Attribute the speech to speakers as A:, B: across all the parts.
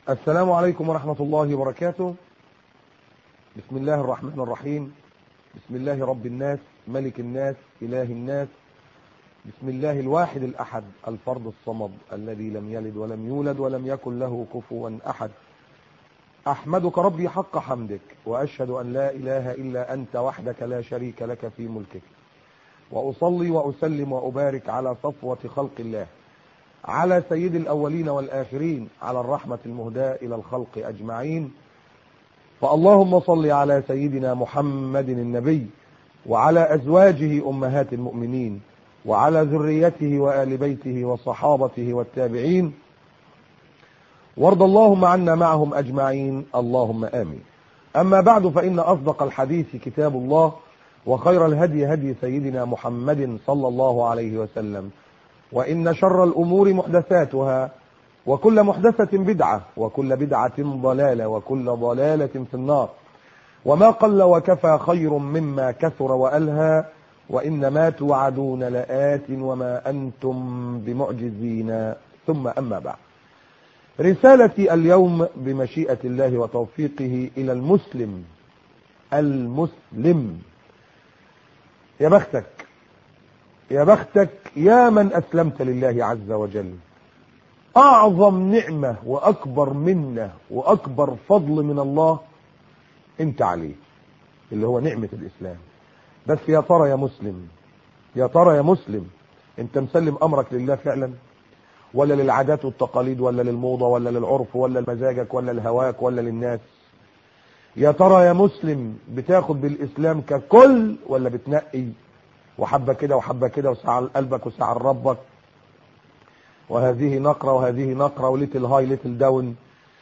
A: السلام عليكم ورحمة الله وبركاته بسم الله الرحمن الرحيم بسم الله رب الناس ملك الناس إله الناس بسم الله الواحد الأحد الفرد الصمد الذي لم يلد ولم يولد ولم يكن له كفوا أحد أحمدك ربي حق حمدك وأشهد أن لا إله إلا أنت وحدك لا شريك لك في ملكك وأصلي وأسلم وأبارك على صفوة خلق الله على سيد الأولين والآخرين على الرحمة المهداة إلى الخلق أجمعين فاللهم صل على سيدنا محمد النبي وعلى أزواجه أمهات المؤمنين وعلى ذريته وآل بيته وصحابته والتابعين وارض اللهم عنا معهم أجمعين اللهم آمين أما بعد فإن أصدق الحديث كتاب الله وخير الهدي هدي سيدنا محمد صلى الله عليه وسلم وإن شر الأمور محدثاتها وكل محدثة بدعة وكل بدعة ضلالة وكل ضلالة في النار وما قل وكفى خير مما كثر وألهى وإن ما توعدون لآت وما أنتم بمعجزين ثم أما بعد رسالتي اليوم بمشيئة الله وتوفيقه إلى المسلم المسلم يا بختك يا بختك يا من أسلمت لله عز وجل أعظم نعمة وأكبر منة وأكبر فضل من الله أنت عليه اللي هو نعمة الإسلام بس يا ترى يا مسلم يا ترى يا مسلم أنت مسلم أمرك لله فعلا ولا للعادات والتقاليد ولا للموضة ولا للعرف ولا لمزاجك ولا لهواك ولا للناس يا ترى يا مسلم بتاخد بالإسلام ككل ولا بتنقي وحبة كده وحبة كده وساعة لقلبك وساعة لربك وهذه نقرة وهذه نقرة وليتل هاي ليتل داون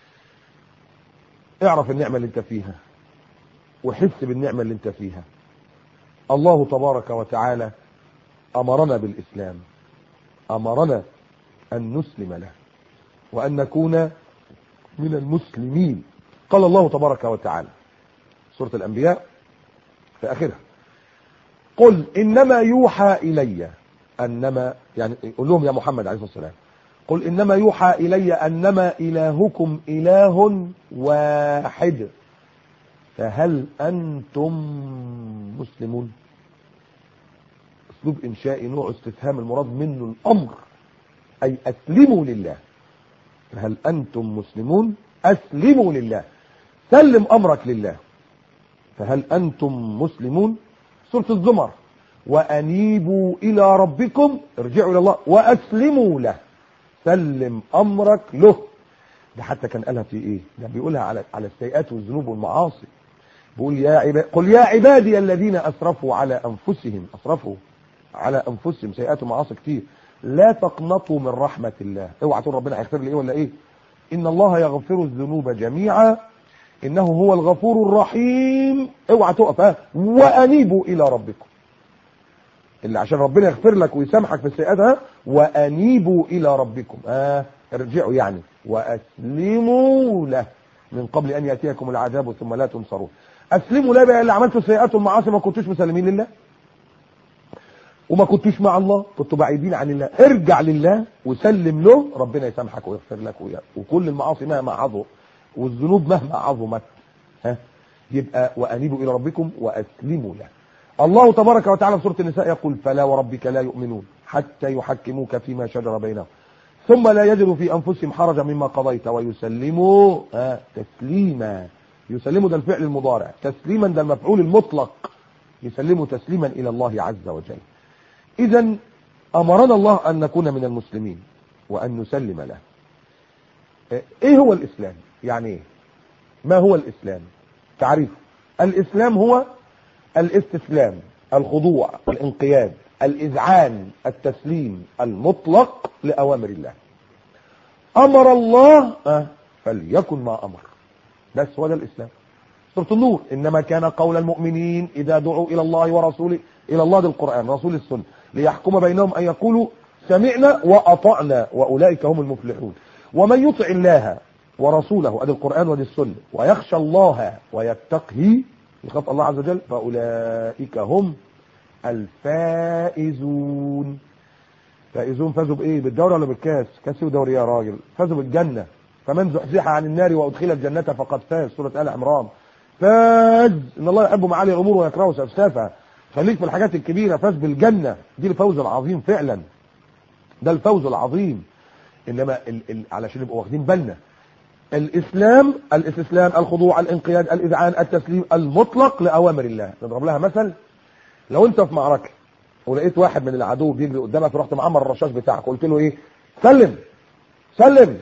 A: اعرف النعمة اللي انت فيها وحس بالنعمة اللي انت فيها الله تبارك وتعالى أمرنا بالإسلام أمرنا أن نسلم له وأن نكون من المسلمين قال الله تبارك وتعالى سورة الأنبياء في آخرها قل إنما يوحى إلي أنما يعني قل لهم يا محمد عليه الصلاة والسلام قل إنما يوحى إلي أنما إلهكم إله واحد فهل أنتم مسلمون أسلوب إنشائي نوع استفهام المراد منه الأمر أي أسلموا لله فهل أنتم مسلمون أسلموا لله سلم أمرك لله فهل أنتم مسلمون سورة الزمر وأنيبوا إلى ربكم ارجعوا إلى الله وأسلموا له سلم أمرك له ده حتى كان قالها في إيه ده بيقولها على على السيئات والذنوب والمعاصي بيقول يا عباد قل يا عبادي الذين أسرفوا على أنفسهم أسرفوا على أنفسهم سيئات ومعاصي كتير لا تقنطوا من رحمة الله اوعى تقول ربنا هيغفر لي ايه ولا ايه ان الله يغفر الذنوب جميعا انه هو الغفور الرحيم اوعى تقف ها وانيبوا الى ربكم اللي عشان ربنا يغفر لك ويسامحك في السيئات ها وانيبوا الى ربكم اه ارجعوا يعني واسلموا له من قبل ان ياتيكم العذاب ثم لا تنصرون اسلموا له بقى اللي عملتوا السيئات والمعاصي ما كنتوش مسلمين لله وما كنتوش مع الله كنتوا بعيدين عن الله ارجع لله وسلم له ربنا يسامحك ويغفر لك ويا. وكل المعاصي مهما عظمت والذنوب مهما عظمت ها يبقى وانيبوا الى ربكم واسلموا له الله تبارك وتعالى في سوره النساء يقول فلا وربك لا يؤمنون حتى يحكموك فيما شجر بينهم ثم لا يجدوا في انفسهم حرجا مما قضيت ويسلموا ها تسليما يسلموا ده الفعل المضارع تسليما ده المفعول المطلق يسلموا تسليما الى الله عز وجل إذا أمرنا الله أن نكون من المسلمين وأن نسلم له إيه هو الإسلام يعني إيه ما هو الإسلام تعريف الإسلام هو الاستسلام الخضوع الانقياد الإذعان التسليم المطلق لأوامر الله أمر الله أه فليكن ما أمر بس هو ده الإسلام سورة النور إنما كان قول المؤمنين إذا دعوا إلى الله ورسوله إلى الله ده القرآن رسول السنة ليحكم بينهم أن يقولوا سمعنا وأطعنا وأولئك هم المفلحون ومن يطع الله ورسوله أدي القرآن ودي السنة ويخشى الله ويتقه يخاف الله عز وجل فأولئك هم الفائزون فائزون فازوا بإيه بالدوري ولا بالكاس كاس ودوري يا راجل فازوا بالجنة فمن زحزح عن النار وادخل الجنه فقد فاز سوره ال عمران فاز ان الله يحب معالي الامور ويكره سفسافها خليك في الحاجات الكبيره فاز بالجنه دي الفوز العظيم فعلا ده الفوز العظيم انما ال ال علشان نبقوا واخدين بالنا الاسلام الاستسلام الخضوع الانقياد الاذعان التسليم المطلق لاوامر الله نضرب لها مثل لو انت في معركه ولقيت واحد من العدو بيجري قدامك رحت معمر الرشاش بتاعك قلت له ايه سلم سلم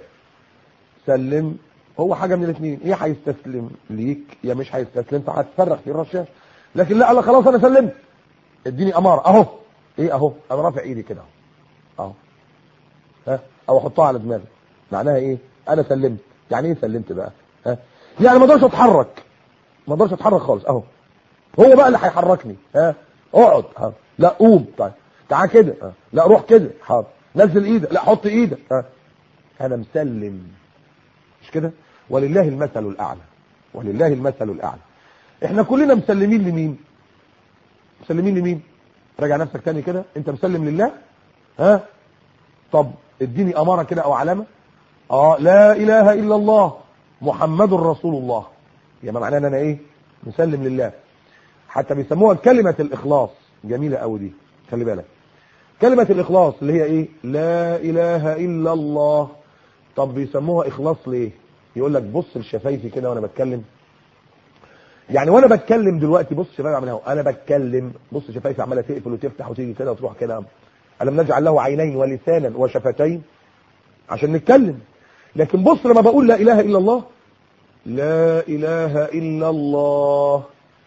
A: سلم هو حاجه من الاثنين يا هيستسلم ليك يا مش هيستسلم فهتفرغ في الرشاش لكن لا قال خلاص انا سلمت اديني اماره اهو ايه اهو انا رافع ايدي كده اهو ها او احطها على دماغي معناها ايه انا سلمت يعني ايه سلمت بقى ها يعني ما اقدرش اتحرك ما اقدرش اتحرك خالص اهو هو بقى اللي هيحركني ها اقعد ها لا قوم طيب تعال كده ها. لا روح كده حاضر نزل ايدك لا حط ايدك ها انا مسلم مش كده ولله المثل الاعلى ولله المثل الاعلى احنا كلنا مسلمين لمين مسلمين لمين راجع نفسك تاني كده انت مسلم لله ها طب اديني اماره كده او علامه اه لا اله الا الله محمد رسول الله يبقى معناه ان انا ايه مسلم لله حتى بيسموها كلمه الاخلاص جميله قوي دي خلي بالك كلمه الاخلاص اللي هي ايه لا اله الا الله طب بيسموها اخلاص ليه يقول لك بص لشفايفي كده وانا بتكلم يعني وانا بتكلم دلوقتي بص شفايفي عاملها اهو انا بتكلم بص شفايفي عماله تقفل وتفتح وتيجي كده وتروح كده الم نجعل له عينين ولسانا وشفتين عشان نتكلم لكن بص لما بقول لا اله الا الله لا اله الا الله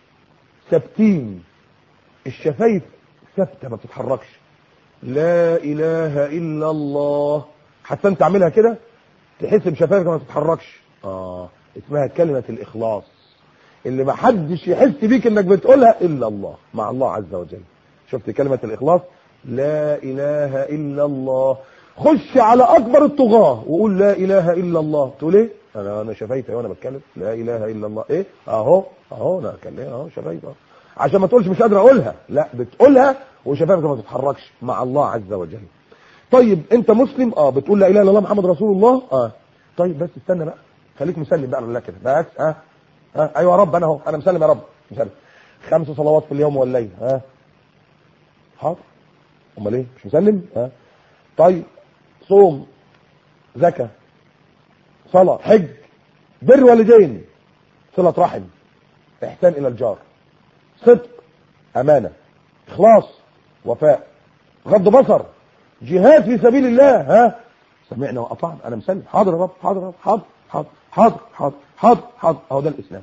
A: ثابتين الشفايف ثابته ما بتتحركش لا اله الا الله حتى انت تعملها كده تحس بشفايفك ما تتحركش اه اسمها كلمه الاخلاص اللي ما حدش يحس بيك انك بتقولها الا الله مع الله عز وجل شفت كلمه الاخلاص لا اله الا الله خش على اكبر الطغاه وقول لا اله الا الله تقول ايه انا انا شفايفي وانا بتكلم لا اله الا الله ايه اهو اهو انا اتكلم اهو شفايفي اهو عشان ما تقولش مش قادر اقولها لا بتقولها وشفايفك ما تتحركش مع الله عز وجل طيب انت مسلم اه بتقول لا اله الا الله محمد رسول الله اه طيب بس استنى بقى خليك مسلم بقى لله كده بس ها آه. ها آه. ايوه يا رب انا اهو انا مسلم يا رب مسلم خمس صلوات في اليوم والليل ها آه. حاضر امال ايه مش مسلم ها طيب صوم زكاه صلاه حج بر والدين صله رحم احسان الى الجار صدق امانه اخلاص وفاء غض بصر جهاد في سبيل الله ها سمعنا واطعنا انا مسلم حاضر يا رب حاضر يا رب حاضر حاضر حاضر حاضر حاضر حاضر اهو ده الاسلام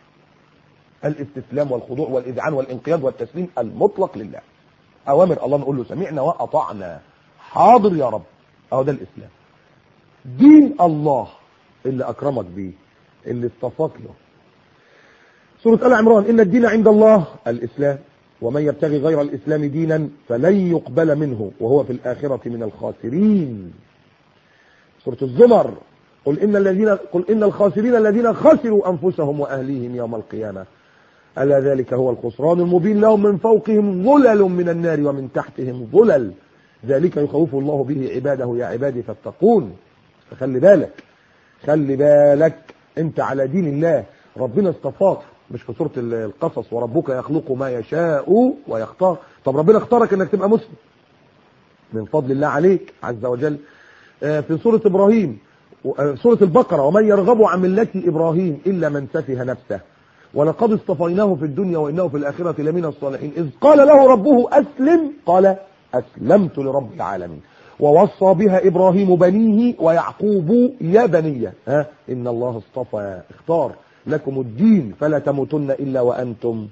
A: الاستسلام والخضوع والاذعان والانقياد والتسليم المطلق لله اوامر الله نقول له سمعنا واطعنا حاضر يا رب اهو ده الاسلام دين الله اللي اكرمك بيه اللي اصطفاك له سورة آل عمران إن الدين عند الله الإسلام ومن يبتغي غير الإسلام دينا فلن يقبل منه وهو في الآخرة من الخاسرين سورة الزمر قل إن الذين قل إن الخاسرين الذين خسروا أنفسهم وأهليهم يوم القيامة ألا ذلك هو الخسران المبين لهم من فوقهم ظلل من النار ومن تحتهم ظلل ذلك يخوف الله به عباده يا عبادي فاتقون فخلي بالك خلي بالك انت على دين الله ربنا اصطفاك مش في سوره القصص وربك يخلق ما يشاء ويختار طب ربنا اختارك انك تبقى مسلم من فضل الله عليك عز وجل في سوره ابراهيم سوره البقره ومن يرغب عن مله ابراهيم الا من سفه نفسه ولقد اصطفيناه في الدنيا وانه في الاخره لمن الصالحين اذ قال له ربه اسلم قال اسلمت لرب العالمين ووصى بها ابراهيم بنيه ويعقوب يا بني ها ان الله اصطفى اختار لكم الدين فلا تموتن الا وانتم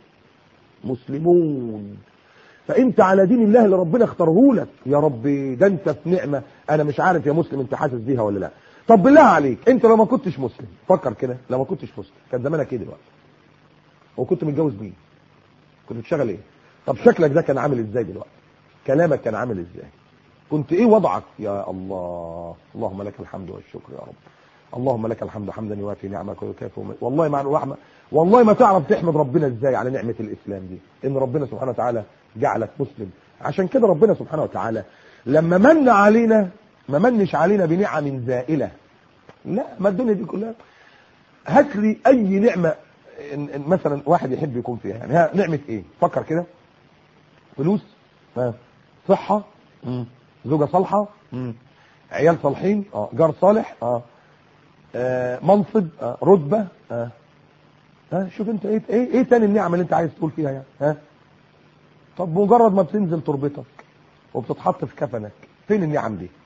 A: مسلمون فانت على دين الله اللي ربنا اختاره لك يا رب ده انت في نعمه انا مش عارف يا مسلم انت حاسس بيها ولا لا طب بالله عليك انت لو ما كنتش مسلم فكر كده لو ما كنتش مسلم كان زمانك ايه دلوقتي وكنت متجوز مين كنت بتشتغل ايه طب شكلك ده كان عامل ازاي دلوقتي كلامك كان عامل ازاي كنت ايه وضعك يا الله اللهم لك الحمد والشكر يا رب اللهم لك الحمد حمدا يوافي نعمك ويكافئ والله ما رحمة والله ما تعرف تحمد ربنا ازاي على نعمة الاسلام دي ان ربنا سبحانه وتعالى جعلك مسلم عشان كده ربنا سبحانه وتعالى لما من علينا ما منش علينا بنعم زائلة لا ما الدنيا دي كلها هات لي اي نعمه إن- إن مثلا واحد يحب يكون فيها يعني ها نعمه ايه فكر كده فلوس ها صحه مم. زوجه صالحه مم. عيال صالحين اه جار صالح اه, آه. منصب آه. رتبه اه ها شوف انت ايه ايه ايه تاني النعم اللي انت عايز تقول فيها يعني ها طب مجرد ما بتنزل تربتك وبتتحط في كفنك فين النعم دي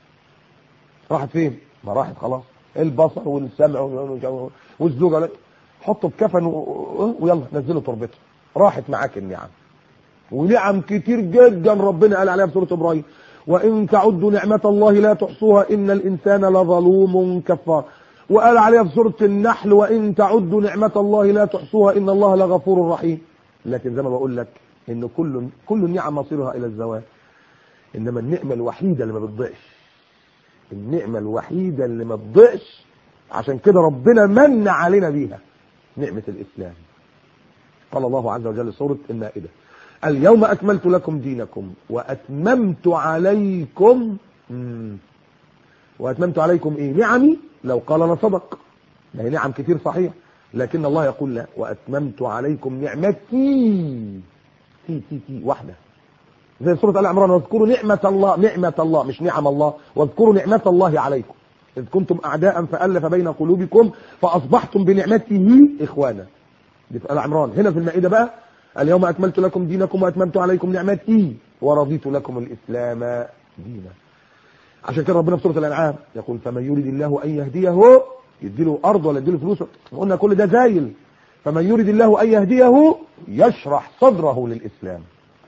A: راحت فين ما راحت خلاص البصر والسمع وال- والزوجه لا. حطه في كفن و- ويلا نزله تربته راحت معاك النعم ونعم كتير جدا ربنا قال عليها في سوره ابراهيم وان تعدوا نعمه الله لا تحصوها ان الانسان لظلوم كفار وقال عليها في سوره النحل وان تعدوا نعمه الله لا تحصوها ان الله لغفور رحيم لكن زي ما بقول لك ان كل كل النعم مصيرها الى الزوال انما النعمه الوحيده اللي ما بتضيعش النعمه الوحيده اللي ما بتضيعش عشان كده ربنا من علينا بيها نعمه الاسلام قال الله عز وجل سوره المائده اليوم اكملت لكم دينكم واتممت عليكم مم. واتممت عليكم ايه نعمي لو قال انا صدق ما هي نعم كتير صحيح لكن الله يقول لا واتممت عليكم نعمتي تي تي تي واحده زي سوره ال عمران واذكروا نعمه الله نعمه الله مش نعم الله واذكروا نعمه الله عليكم اذ كنتم اعداء فالف بين قلوبكم فاصبحتم بنعمته اخوانا دي في ال عمران هنا في المائده بقى اليوم اكملت لكم دينكم واتممت عليكم نعمتي ورضيت لكم الاسلام دينا عشان كده ربنا في سوره الانعام يقول فمن يريد الله ان يهديه يديله ارض ولا يديله فلوس قلنا كل ده زايل فمن يريد الله ان يهديه يشرح صدره للاسلام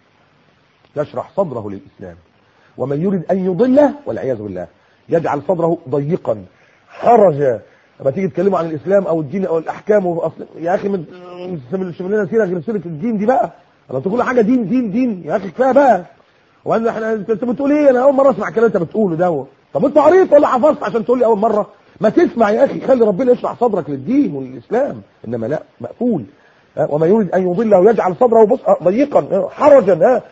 A: يشرح صدره للاسلام ومن يريد ان يضله والعياذ بالله يجعل صدره ضيقا حرجا لما تيجي تتكلموا عن الاسلام او الدين او الاحكام واصل يا اخي من مش لنا سيره غير سيره الدين دي بقى لو تقول حاجه دين دين دين يا اخي كفايه بقى وان احنا انت بتقول ايه انا اول مره اسمع الكلام انت بتقوله ده طب انت قريت ولا حفظت عشان تقول لي اول مره ما تسمع يا اخي خلي ربنا يشرح صدرك للدين وللاسلام انما لا مقفول ها، وما يريد ان يضله يجعل صدره بص ضيقا ها، حرجا ها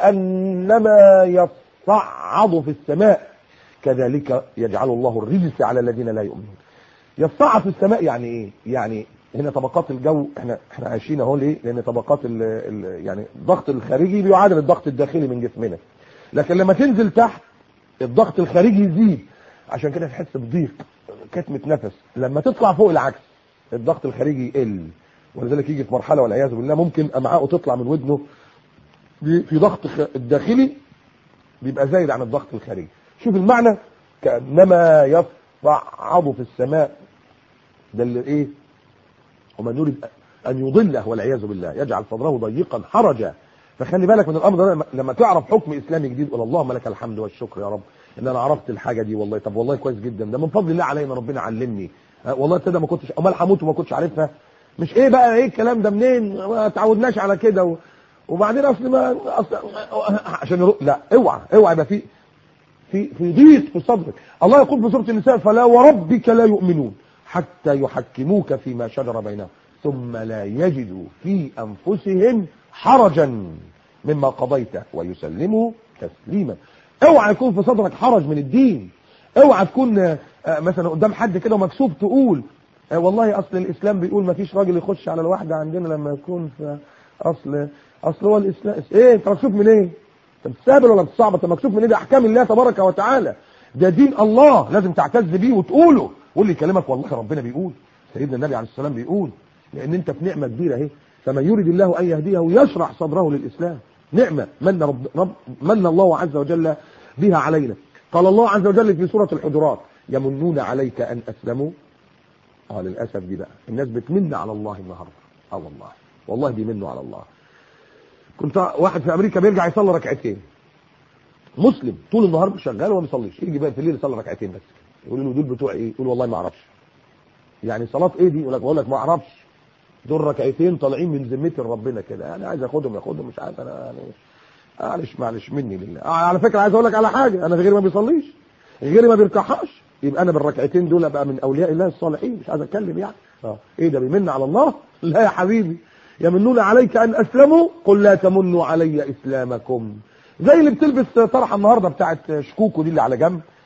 A: كانما يصعد في السماء كذلك يجعل الله الرجس على الذين لا يؤمنون يصعد في السماء يعني ايه يعني هنا طبقات الجو احنا احنا عايشين اهو ليه لان طبقات ال ال يعني الضغط الخارجي بيعادل الضغط الداخلي من جسمنا لكن لما تنزل تحت الضغط الخارجي يزيد عشان كده تحس بضيق كتمة نفس لما تطلع فوق العكس الضغط الخارجي يقل ولذلك يجي في مرحله والعياذ بالله ممكن امعاءه تطلع من ودنه في في ضغط خ- الداخلي بيبقى زايد عن الضغط الخارجي شوف المعنى كانما يصعد في السماء ده اللي ايه ومن يريد ان يضله والعياذ بالله يجعل صدره ضيقا حرجا فخلي بالك من الامر ده لما- لما تعرف حكم اسلامي جديد قول اللهم لك الحمد والشكر يا رب ان انا عرفت الحاجه دي والله طب والله كويس جدا ده من فضل الله علينا ربنا علمني أه، والله تصدق ما كنتش امال هموت وما كنتش عارفها مش ايه بقى ايه الكلام ده منين ما تعودناش على كده و... وبعدين اصل ما أصل عشان يرو... لا اوعى اوعى يبقى في في في ضيق في صدرك الله يقول في سوره النساء فلا وربك لا يؤمنون حتى يحكموك فيما شجر بينهم ثم لا يجدوا في انفسهم حرجا مما قضيت ويسلموا تسليما اوعى يكون في صدرك حرج من الدين اوعى تكون آه، آه، مثلا قدام حد كده ومكسوف تقول آه، والله اصل الاسلام بيقول ما فيش راجل يخش على الواحده عندنا لما يكون في اصل اصل هو الاسلام ايه انت مكسوف من ايه انت بتستهبل ولا بتصعب انت مكسوف من ايه ده احكام الله تبارك وتعالى ده دين الله لازم تعتز بيه وتقوله قول لي كلامك والله ربنا بيقول سيدنا النبي عليه السلام بيقول لان انت في نعمه كبيره اهي فمن يريد الله ان يهديه يشرح صدره للاسلام نعمه من رب, رب من الله عز وجل بها علينا قال الله عز وجل في سوره الحجرات يمنون عليك ان اسلموا اه للاسف دي بقى الناس بتمن على الله النهارده اه والله والله بيمنوا على الله كنت واحد في امريكا بيرجع يصلي ركعتين مسلم طول النهار شغال وما بيصليش يجي بقى في الليل يصلي ركعتين بس يقول له دول بتوع ايه يقول والله ما اعرفش يعني صلاه ايه دي يقول لك بقول لك ما اعرفش دول ركعتين طالعين من ذمتي لربنا كده انا عايز اخدهم ياخدهم مش عارف انا يعني معلش معلش مني لله آه على فكره عايز اقول لك على حاجه انا غيري ما بيصليش غيري ما بيركعش يبقى انا بالركعتين دول ابقى من اولياء الله الصالحين مش عايز اتكلم يعني اه ايه ده بيمن على الله لا يا حبيبي يمنون عليك ان اسلموا قل لا تمنوا علي اسلامكم زي اللي بتلبس طرحه النهارده بتاعت شكوكو دي اللي على جنب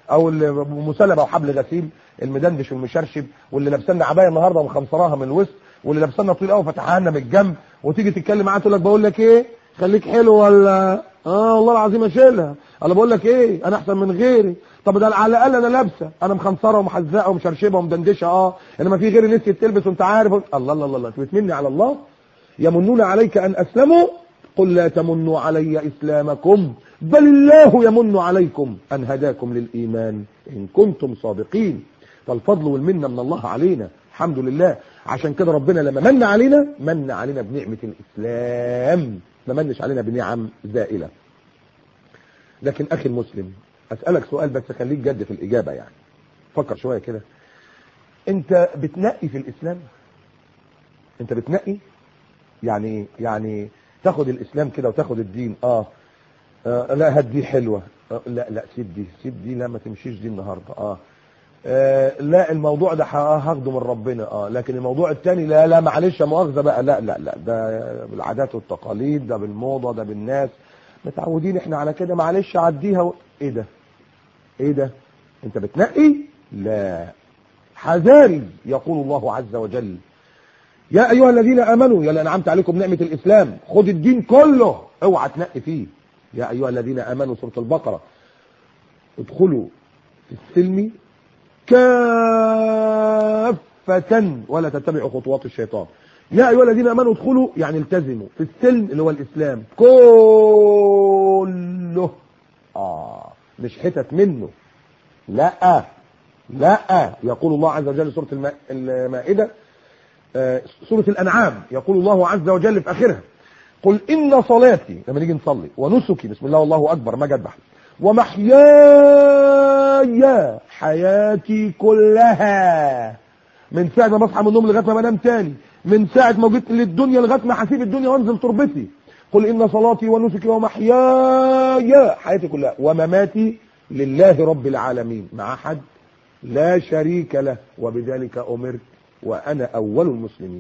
A: او اللي مسلبه وحبل غسيل المدندش والمشرشب واللي لابسنا عبايه النهارده ومخنصراها من الوسط واللي لابسنا طويل قوي فتحها لنا من الجنب وتيجي تتكلم معاه تقول لك بقول لك ايه خليك حلو ولا اه والله العظيم اشيلها انا بقول لك ايه انا احسن من غيري طب ده على الاقل انا لابسه انا مخنصره ومحزقه ومشرشبه ومدندشه اه انما في غيري نسيت تلبس وانت عارف الله الله الله, الله. انت بتمني على الله يمنون عليك ان اسلموا قل لا تمنوا علي اسلامكم بل الله يمن عليكم ان هداكم للايمان ان كنتم صادقين فالفضل والمنه من الله علينا الحمد لله عشان كده ربنا لما من علينا من علينا بنعمه الاسلام ما منش علينا بنعم زائله لكن اخي المسلم اسالك سؤال بس خليك جد في الاجابه يعني فكر شويه كده انت بتنقي في الاسلام انت بتنقي يعني يعني تاخد الاسلام كده وتاخد الدين اه, آه لا هدي حلوه آه لا لا سيب دي سيب دي لا ما تمشيش دي النهارده آه, اه لا الموضوع ده هاخده من ربنا اه لكن الموضوع الثاني لا لا معلش مؤاخذه بقى لا لا لا ده بالعادات والتقاليد ده بالموضه ده بالناس متعودين احنا على كده معلش عديها و... ايه ده ايه ده انت بتنقي لا حذاري يقول الله عز وجل يا ايها الذين امنوا يا اللي انعمت عليكم نعمه الاسلام خد الدين كله اوعى تنقي فيه يا ايها الذين امنوا سوره البقره ادخلوا في السلم كافة ولا تتبعوا خطوات الشيطان يا ايها الذين امنوا ادخلوا يعني التزموا في السلم اللي هو الاسلام كله اه مش حتت منه لا لا يقول الله عز وجل سوره الم... المائده آه سوره الانعام يقول الله عز وجل في اخرها قل ان صلاتي لما نيجي نصلي ونسكي بسم الله والله اكبر ما جدح ومحياي حياتي كلها من ساعه ما بصحى من النوم لغايه ما بنام تاني من ساعه ما جيت للدنيا لغايه ما هسيب الدنيا وانزل تربتي قل ان صلاتي ونسكي ومحياي حياتي كلها ومماتي لله رب العالمين مع حد لا شريك له وبذلك امرت وانا اول المسلمين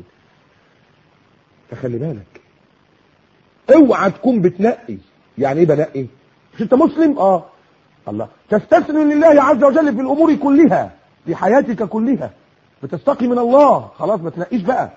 A: فخلي بالك اوعى تكون بتنقي يعني ايه بنقي مش انت مسلم اه الله تستسلم لله عز وجل في الامور كلها في حياتك كلها بتستقي من الله خلاص ما تنقيش بقى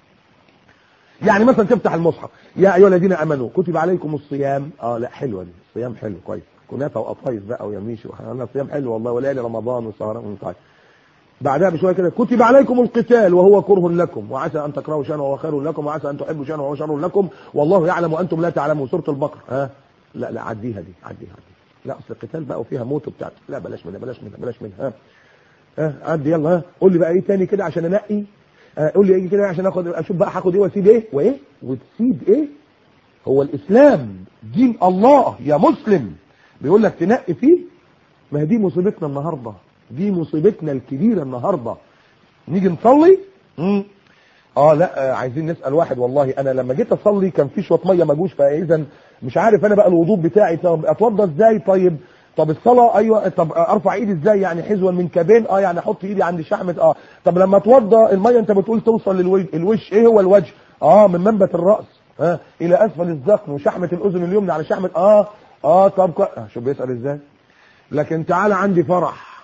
A: يعني مثلا تفتح المصحف يا ايها الذين امنوا كتب عليكم الصيام اه لا حلوه دي الصيام حلو كويس كنافه وقطايف بقى ويميش انا الصيام حلو والله وليالي رمضان وسهران طيب بعدها بشويه كده كتب عليكم القتال وهو كره لكم وعسى ان تكرهوا شيئا وهو خير لكم وعسى ان تحبوا شيئا وهو شر لكم والله يعلم وانتم لا تعلمون سوره البقره ها لا لا عديها دي عديها عديها لا اصل القتال بقى وفيها موت وبتاع لا بلاش منها بلاش منها بلاش منها ها ها عدي يلا ها قول لي بقى ايه تاني كده عشان انقي قول لي ايه كده عشان اخد اشوف بقى هاخد ايه واسيب ايه وايه وتسيب ايه هو الاسلام دين الله يا مسلم بيقول لك تنقي فيه ما هي دي مصيبتنا النهارده دي مصيبتنا الكبيره النهارده نيجي نصلي امم اه لا آه عايزين نسال واحد والله انا لما جيت اصلي كان في شويه ميه ما جوش فاذا مش عارف انا بقى الوضوء بتاعي طب اتوضى ازاي طيب طب الصلاه ايوه طب ارفع ايدي ازاي يعني حزوا من كابين اه يعني احط ايدي عند شحمه اه طب لما اتوضى الميه انت بتقول توصل للوجه الوش ايه هو الوجه اه من منبت الراس ها آه الى اسفل الذقن وشحمه الاذن اليمنى على شحمه اه اه طب آه شوف بيسال ازاي لكن تعالى عندي فرح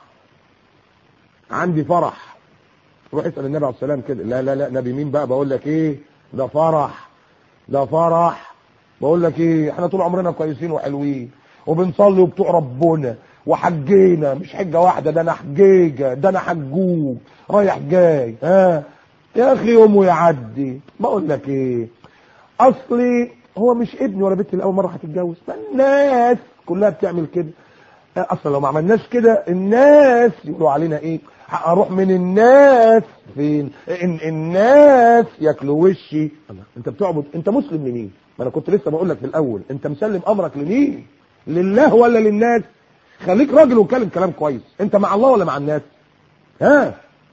A: عندي فرح روح اسال النبي عليه السلام كده لا لا لا نبي مين بقى بقول لك ايه ده فرح ده فرح بقول لك ايه احنا طول عمرنا كويسين وحلوين وبنصلي وبتوع ربنا وحجينا مش حجه واحده ده انا حجيجه ده انا حجوج رايح جاي ها يا اخي يوم يعدي بقول لك ايه اصلي هو مش ابني ولا بنتي الاول مره هتتجوز الناس كلها بتعمل كده اصلا لو ما عملناش كده الناس يقولوا علينا ايه اروح من الناس فين إن الناس ياكلوا وشي الله انت بتعبد انت مسلم لمين ما انا كنت لسه بقول لك في الاول انت مسلم امرك لمين لله ولا للناس خليك راجل وكلم كلام كويس انت مع الله ولا مع الناس ها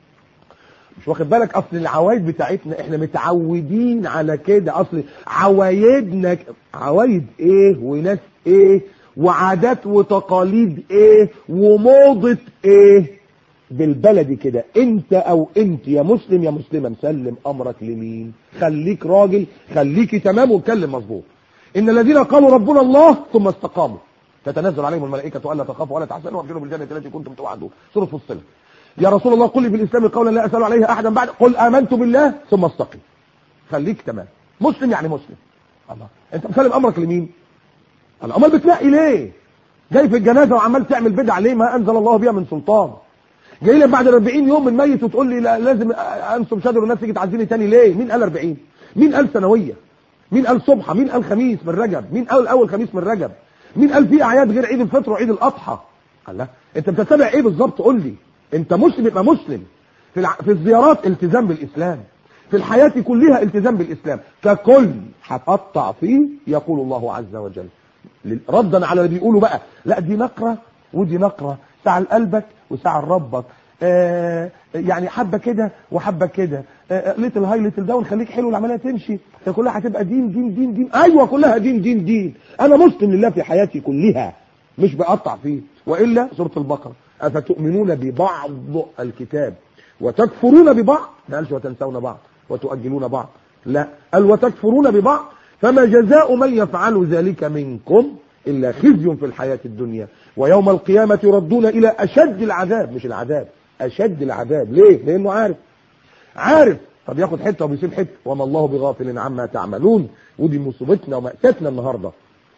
A: مش واخد بالك اصل العوايد بتاعتنا احنا متعودين على كده اصل عوايدنا عوايد ايه وناس ايه وعادات وتقاليد ايه وموضة ايه بالبلدي كده انت او انت يا مسلم يا مسلمة مسلم امرك لمين خليك راجل خليكي تمام واتكلم مظبوط ان الذين قالوا ربنا الله ثم استقاموا تتنزل عليهم الملائكه الا تخافوا ولا تحزنوا وابشروا بالجنه التي كنتم توعدون سوره فصلت يا رسول الله قل لي في الاسلام قولا لا اسال عليه احدا بعد قل امنت بالله ثم استقم خليك تمام مسلم يعني مسلم الله انت مسلم امرك لمين الله امال بتنقي ليه جاي في الجنازه وعمال تعمل بدع ليه ما انزل الله بها من سلطان جاي لك بعد 40 يوم من ميت وتقول لي لا لازم انسم شجر الناس تيجي تعزيني تاني ليه مين قال 40 مين قال سنويه مين قال صبحه مين قال خميس من رجب مين قال اول خميس من رجب مين قال في اعياد غير عيد الفطر وعيد الاضحى الله انت بتتبع ايه بالظبط قول لي انت مسلم يبقى مسلم في الع... في الزيارات التزام بالاسلام في الحياه كلها التزام بالاسلام ككل هتقطع فيه يقول الله عز وجل ردا على اللي بيقولوا بقى لا دي نقره ودي نقره ساعه لقلبك وساعه لربك آه يعني حبه كده وحبه كده آه ليتل هاي ليتل داون خليك حلو العمليه تمشي كلها هتبقى دين دين دين دين ايوه كلها دين دين دين انا مسلم لله في حياتي كلها مش بقطع فيه والا سوره البقره افتؤمنون ببعض الكتاب وتكفرون ببعض ما قالش وتنسون بعض وتؤجلون بعض لا قال وتكفرون ببعض فما جزاء من يفعل ذلك منكم إلا خزي في الحياة الدنيا ويوم القيامة يردون إلى أشد العذاب مش العذاب أشد العذاب ليه؟ لأنه عارف عارف طب ياخد حتة وبيسيب حتة وما الله بغافل عما تعملون ودي مصيبتنا ومأساتنا النهاردة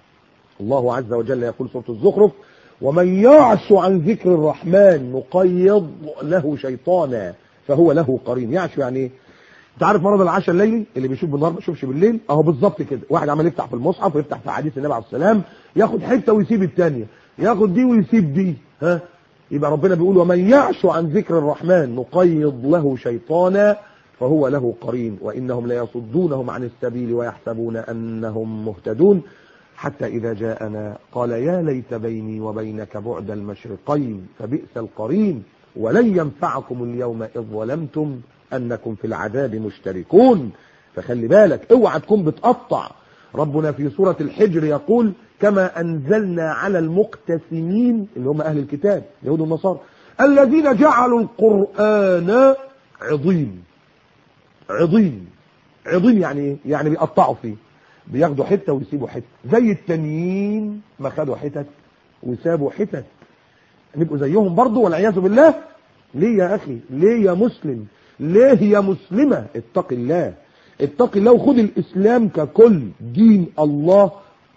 A: الله عز وجل يقول سورة الزخرف ومن يعش عن ذكر الرحمن نقيض له شيطانا فهو له قرين يعش يعني ايه انت عارف مرض العشاء الليلي اللي بيشوف بالنهار ما يشوفش بالليل اهو بالظبط كده واحد عمال يفتح في المصحف ويفتح في حديث النبي عليه السلام ياخد حته ويسيب الثانيه ياخد دي ويسيب دي ها يبقى ربنا بيقول ومن يعش عن ذكر الرحمن نقيض له شيطانا فهو له قرين وانهم ليصدونهم عن السبيل ويحسبون انهم مهتدون حتى إذا جاءنا قال يا ليت بيني وبينك بعد المشرقين فبئس القرين ولن ينفعكم اليوم إذ ظلمتم أنكم في العذاب مشتركون فخلي بالك اوعى تكون بتقطع ربنا في سورة الحجر يقول كما أنزلنا على المقتسمين اللي هم أهل الكتاب يهود والنصارى الذين جعلوا القرآن عظيم عظيم عظيم يعني ايه؟ يعني بيقطعوا فيه بياخدوا حته ويسيبوا حته زي التانيين ما خدوا حتت وسابوا حتت نبقوا زيهم برضو والعياذ بالله ليه يا اخي ليه يا مسلم ليه يا مسلمه اتق الله اتق الله وخد الاسلام ككل دين الله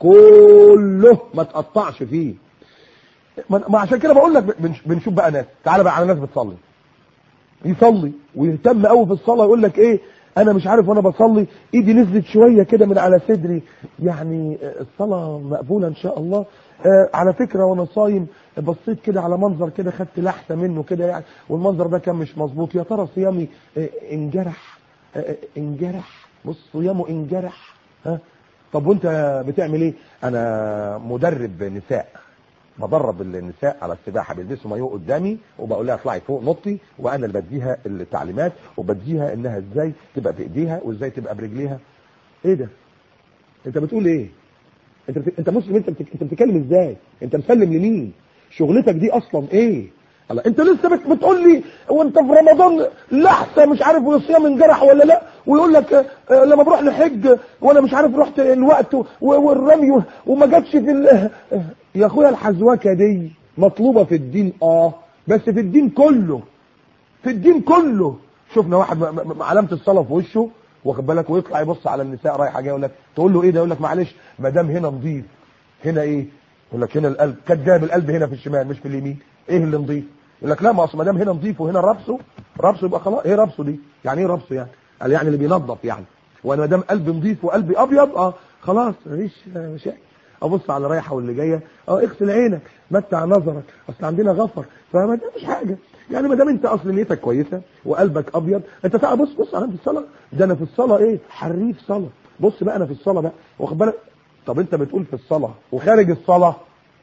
A: كله ما تقطعش فيه ما عشان كده بقول لك بنشوف بقى ناس تعالى بقى على ناس بتصلي يصلي ويهتم قوي في الصلاه يقول لك ايه انا مش عارف وانا بصلي ايدي نزلت شويه كده من على صدري يعني الصلاه مقبوله ان شاء الله آه على فكره وانا صايم بصيت كده على منظر كده خدت لحسه منه كده يعني والمنظر ده كان مش مظبوط يا ترى صيامي آه انجرح آه انجرح بص صيامه انجرح ها طب وانت بتعمل ايه انا مدرب نساء بدرب النساء على السباحه بيلبسوا مايو قدامي وبقول لها اطلعي فوق نطي وانا اللي بديها التعليمات وبديها انها ازاي تبقى بايديها وازاي تبقى برجليها ايه ده انت بتقول ايه انت بت... انت مسلم انت بت... انت بتتكلم ازاي انت مسلم لمين شغلتك دي اصلا ايه الله انت لسه بت... بتقول لي وانت في رمضان لحظه مش عارف والصيام انجرح ولا لا ويقول لك آه لما بروح لحج وانا مش عارف رحت الوقت والرمي وما جاتش في ال... يا اخويا الحزوكه دي مطلوبه في الدين اه بس في الدين كله في الدين كله شفنا واحد علامه الصلاه في وشه واخد بالك ويطلع يبص على النساء رايحه جايه يقول لك تقول له ايه ده يقول لك معلش ما دام هنا نظيف هنا ايه يقول لك هنا القلب كداب القلب هنا في الشمال مش في اليمين ايه اللي نظيف يقول لك لا ما اصل ما دام هنا نظيف وهنا ربسه ربسه يبقى خلاص ايه ربسه دي يعني ايه ربسه يعني قال يعني اللي بينظف يعني وانا ما دام قلبي نظيف وقلبي ابيض اه خلاص مفيش مشاكل ابص على رايحه واللي جايه اه اغسل عينك متع نظرك اصل عندنا غفر فما ده مش حاجه يعني ما دام انت اصل نيتك كويسه وقلبك ابيض انت تعال بص بص انا في الصلاه ده انا في الصلاه ايه حريف صلاه بص بقى انا في الصلاه بقى واخد بالك طب انت بتقول في الصلاه وخارج الصلاه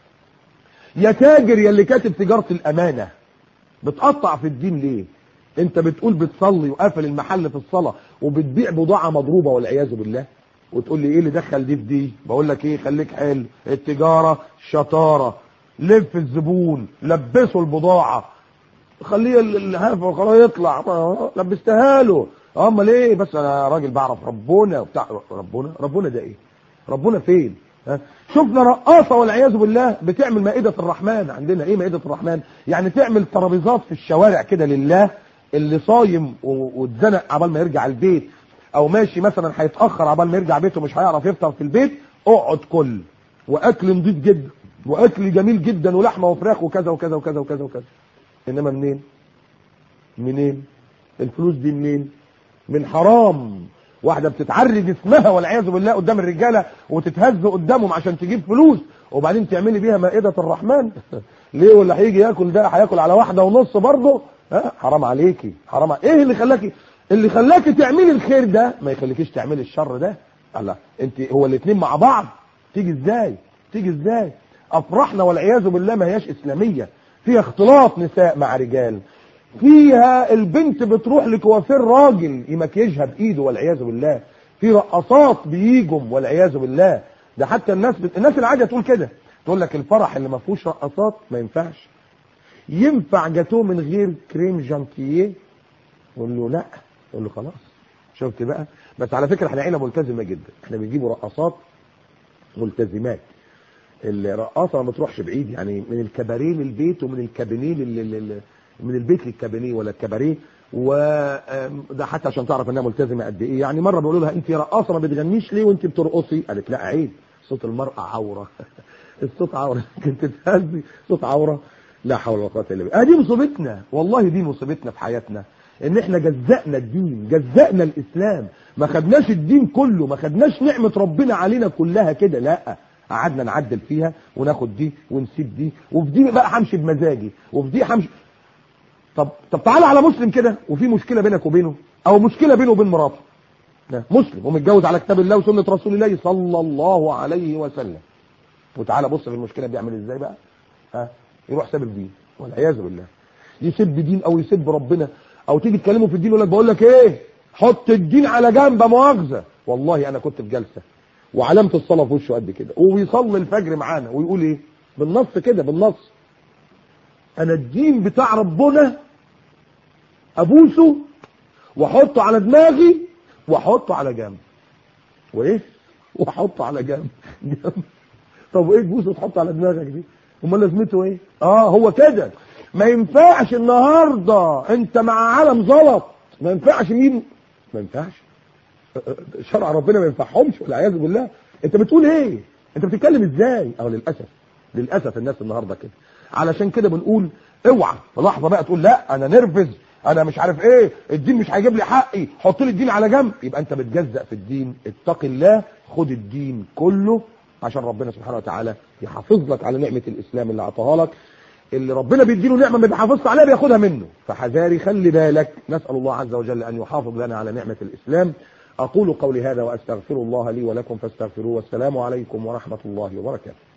A: يا تاجر يا اللي كاتب تجاره الامانه بتقطع في الدين ليه انت بتقول بتصلي وقافل المحل في الصلاه وبتبيع بضاعه مضروبه والعياذ بالله وتقول لي ايه اللي دخل دي في دي بقول لك ايه خليك حلو التجاره شطاره لف الزبون لبسه البضاعه خليه الهفه خلاص يطلع لبستها له امال ايه بس انا راجل بعرف ربنا وبتاع ربنا ربنا ده ايه ربنا فين ها؟ شفنا رقاصه والعياذ بالله بتعمل مائده الرحمن عندنا ايه مائده الرحمن يعني تعمل ترابيزات في الشوارع كده لله اللي صايم و- واتزنق عبال ما يرجع البيت او ماشي مثلا هيتاخر عبال ما يرجع بيته مش هيعرف يفطر في البيت اقعد كل واكل نضيف جدا واكل جميل جدا ولحمه وفراخ وكذا وكذا وكذا وكذا وكذا انما منين منين الفلوس دي منين من حرام واحده بتتعري جسمها والعياذ بالله قدام الرجاله وتتهز قدامهم عشان تجيب فلوس وبعدين تعملي بيها مائده الرحمن ليه واللي هيجي ياكل ده هياكل على واحده ونص برضه ها حرام عليكي حرام ع- ايه اللي خلاكي اللي خلاكي تعملي الخير ده ما يخليكيش تعملي الشر ده الله انت هو الاثنين مع بعض تيجي ازاي تيجي ازاي افراحنا والعياذ بالله ما هياش اسلاميه فيها اختلاط نساء مع رجال فيها البنت بتروح لكوافير راجل يمكيجها بايده والعياذ بالله في رقصات بيجوا والعياذ بالله ده حتى الناس بت... الناس العاديه تقول كده تقول لك الفرح اللي ما فيهوش رقصات ما ينفعش ينفع جاتوه من غير كريم جانتيه يقول له لا يقول له خلاص شفت بقى بس على فكره احنا عيله ملتزمه جدا احنا بنجيبوا رقصات ملتزمات الرقاصه ما بتروحش بعيد يعني من الكباريه للبيت ومن الكابينيه لل... لل... من البيت للكابينيه ولا الكباريه وده حتى عشان تعرف انها ملتزمه قد ايه يعني مره بيقولوا لها انت رقاصه ما بتغنيش ليه وانت بترقصي قالت لا عيب صوت المراه عوره الصوت عوره كنت تهزي صوت عوره لا حول ولا قوه الا بالله آه دي مصيبتنا والله دي مصيبتنا في حياتنا ان احنا جزأنا الدين جزأنا الاسلام ما خدناش الدين كله ما خدناش نعمه ربنا علينا كلها كده لا قعدنا نعدل فيها وناخد دي ونسيب دي وفي دي بقى همشي بمزاجي وفي دي همشي طب طب تعالى على مسلم كده وفي مشكله بينك وبينه او مشكله بينه وبين مراته ده مسلم ومتجوز على كتاب الله وسنه رسول الله صلى الله عليه وسلم وتعالى بص في المشكله بيعمل ازاي بقى ها يروح ساب الدين والعياذ بالله يسب دين او يسب ربنا او تيجي تكلمه في الدين يقول لك بقول لك ايه حط الدين على جنب مؤاخذه والله انا كنت في جلسه وعلامه الصلاه في وشه قد كده وبيصلي الفجر معانا ويقول ايه بالنص كده بالنص انا الدين بتاع ربنا ابوسه واحطه على دماغي واحطه على جنب وايه واحطه على جنب جنب طب وايه تبوسه وتحطه على دماغك دي امال لازمته ايه اه هو كده ما ينفعش النهارده انت مع عالم زلط ما ينفعش مين ما ينفعش شرع ربنا ما ينفعهمش والعياذ بالله انت بتقول ايه انت بتتكلم ازاي او للاسف للاسف الناس النهارده كده علشان كده بنقول اوعى في لحظه بقى تقول لا انا نرفز انا مش عارف ايه الدين مش هيجيب لي حقي حط لي الدين على جنب يبقى انت بتجزأ في الدين اتق الله خد الدين كله عشان ربنا سبحانه وتعالى يحافظ لك على نعمه الاسلام اللي اعطاها لك اللي ربنا بيديله نعمه ما بيحافظش عليها بياخدها منه فحذاري خلي بالك نسال الله عز وجل ان يحافظ لنا على نعمه الاسلام اقول قولي هذا واستغفر الله لي ولكم فاستغفروه والسلام عليكم ورحمه الله وبركاته